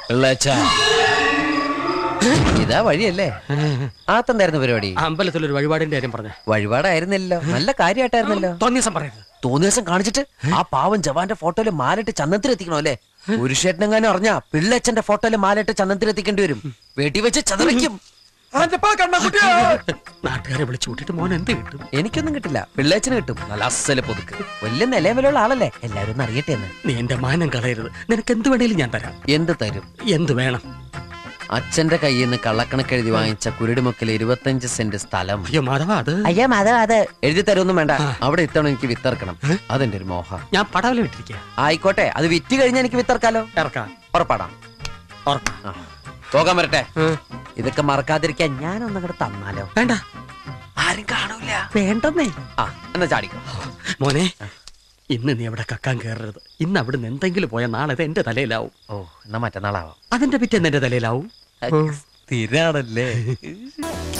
പിള്ളേച്ചാ. ഇതാ വഴിയല്ലേ ആത്തെന്തായിരുന്നു പരിപാടി അമ്പലത്തിലൊരു വഴിപാടിന്റെ കാര്യം പറഞ്ഞേ വഴിപാടായിരുന്നല്ലോ നല്ല കാര്യമായിട്ടായിരുന്നല്ലോ തോന്നിയ ദിവസം പറയരുത് തോന്നിയ ദിവസം കാണിച്ചിട്ട് ആ പാവം ജവാന്റെ ഫോട്ടോയില് മാലിട്ട് ചന്ദനത്തിൽ എത്തിക്കണോ അല്ലേ പുരുഷേട്ടനെങ്ങാനും അറിഞ്ഞാ പിള്ളച്ചന്റെ ഫോട്ടോയില് മാലിട്ട് ചന്ദനത്തിൽ എത്തിക്കേണ്ടി വരും വീട്ടിൽ വെച്ച് ചതറിക്കും നാട്ടുകാരെ വിളിച്ചു കൂട്ടിട്ട് മോൻ എന്ത് കിട്ടും എനിക്കൊന്നും കിട്ടില്ല പിള്ളേച്ചന് കിട്ടും നല്ല അസല് പൊതുക്ക് വലിയ നിലവിലുള്ള ആളല്ലേ എല്ലാരും ഒന്ന് അറിയട്ടെ എന്ന് നീ എന്റെ മാനം കളയരുത് നിനക്ക് എന്ത് വേണേലും ഞാൻ തരാം എന്ത് തരും എന്ത് വേണം അച്ഛന്റെ കയ്യിൽ നിന്ന് കള്ളക്കണക്ക് എഴുതി വാങ്ങിച്ച കുരുടിമുക്കിൽ ഇരുപത്തഞ്ച് സെന്റ് സ്ഥലം അയ്യോ മാധവ അത് അയ്യാ അത് അത് എഴുതി തരൊന്നും വേണ്ട അവിടെ ഇത്തവണ എനിക്ക് വിത്തർക്കണം അതെന്റെ ഒരു മോഹ ഞാൻ പടവല വിട്ടിരിക്കുക ആയിക്കോട്ടെ അത് വിറ്റ് കഴിഞ്ഞാൽ എനിക്ക് വിത്തർക്കാലോ ഇറക്കാം ഉറപ്പാടാം ഉറപ്പാ ആ. പോകാൻ വരട്ടെ ഇതൊക്കെ മറക്കാതിരിക്കാൻ ഞാനൊന്നും അങ്ങോട്ട് തന്നാലോ വേണ്ട ആരും കാണൂല വേണ്ടെന്നേ ആ എന്നാ ചാടിക്കോ മോനെ ഇന്ന് നീ അവിടെ കക്കാൻ കയറരുത് ഇന്ന് അവിടുന്ന് എന്തെങ്കിലും പോയാൽ നാളെ ഇത് എന്റെ തലയിലാവും ഓ എന്നാ മറ്റന്നാളാവാം അതിന്റെ പിറ്റേന്ന് എന്റെ തലയിലാവും സ്ഥിരാണല്ലേ